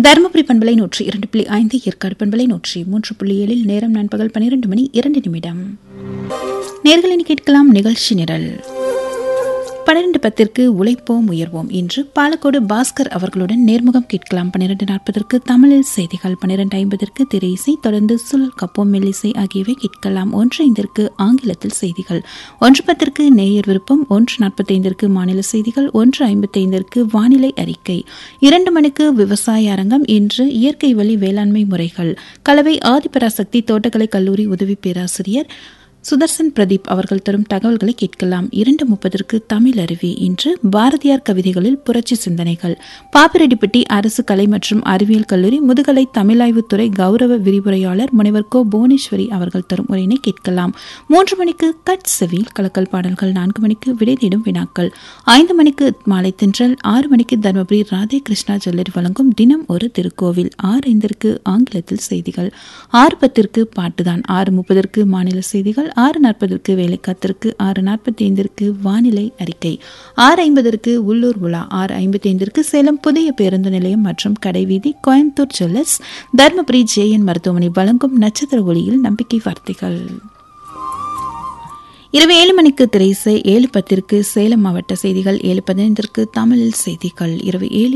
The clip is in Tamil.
தருமபுரி பண்பலை நூற்றி இரண்டு புள்ளி ஐந்து ஏற்காடு பண்பலை நூற்றி மூன்று புள்ளி ஏழில் நேரம் நண்பகல் பன்னிரண்டு மணி இரண்டு நிமிடம் நேர்களின் கேட்கலாம் நிகழ்ச்சி நிரல் பன்னிரண்டு பத்திற்கு உழைப்போம் உயர்வோம் இன்று பாலக்கோடு பாஸ்கர் அவர்களுடன் நேர்முகம் கேட்கலாம் பன்னிரண்டு நாற்பதற்கு தமிழில் செய்திகள் பன்னிரண்டு ஐம்பதற்கு திரை இசை தொடர்ந்து சுழல் கப்போம் மெல்லிசை ஆகியவை கேட்கலாம் ஒன்று ஐந்திற்கு ஆங்கிலத்தில் செய்திகள் ஒன்று பத்திற்கு நேயர் விருப்பம் ஒன்று நாற்பத்தைந்திற்கு மாநில செய்திகள் ஒன்று ஐம்பத்தைந்திற்கு வானிலை அறிக்கை இரண்டு மணிக்கு விவசாய அரங்கம் இன்று இயற்கை வழி வேளாண்மை முறைகள் கலவை ஆதிபராசக்தி தோட்டக்கலை கல்லூரி உதவி பேராசிரியர் சுதர்சன் பிரதீப் அவர்கள் தரும் தகவல்களை கேட்கலாம் இரண்டு முப்பதற்கு தமிழ் அருவி இன்று பாரதியார் கவிதைகளில் புரட்சி சிந்தனைகள் பாப்பிரெட்டிப்பட்டி அரசு கலை மற்றும் அறிவியல் கல்லூரி முதுகலை தமிழாய்வுத்துறை கௌரவ விரிவுரையாளர் முனைவர் கோ புவனேஸ்வரி அவர்கள் தரும் உரையினை கேட்கலாம் மூன்று மணிக்கு கட் செவில் கலக்கல் பாடல்கள் நான்கு மணிக்கு விடை தேடும் வினாக்கள் ஐந்து மணிக்கு மாலை தின்றல் ஆறு மணிக்கு தர்மபுரி ராதே கிருஷ்ணா ஜுவல்லரி வழங்கும் தினம் ஒரு திருக்கோவில் ஆறு ஐந்திற்கு ஆங்கிலத்தில் செய்திகள் ஆறு பத்திற்கு பாட்டுதான் ஆறு முப்பதற்கு மாநில செய்திகள் ஆறு நாற்பதற்கு வேலை காத்திற்கு ஆறு நாற்பத்தி ஐந்திற்கு வானிலை அறிக்கை ஆறு ஐம்பதற்கு உள்ளூர் உலா ஆறு ஐம்பத்தி ஐந்திற்கு சேலம் புதிய பேருந்து நிலையம் மற்றும் கடைவீதி கோயம்புத்தூர் ஜுவல்லர்ஸ் தர்மபுரி ஜேஎன் மருத்துவமனை வழங்கும் நட்சத்திர ஒளியில் நம்பிக்கை வார்த்தைகள் இரவு ஏழு மணிக்கு திரைசை ஏழு பத்திற்கு சேலம் மாவட்ட செய்திகள் ஏழு பதினைந்திற்கு தமிழில் செய்திகள் இரவு ஏழு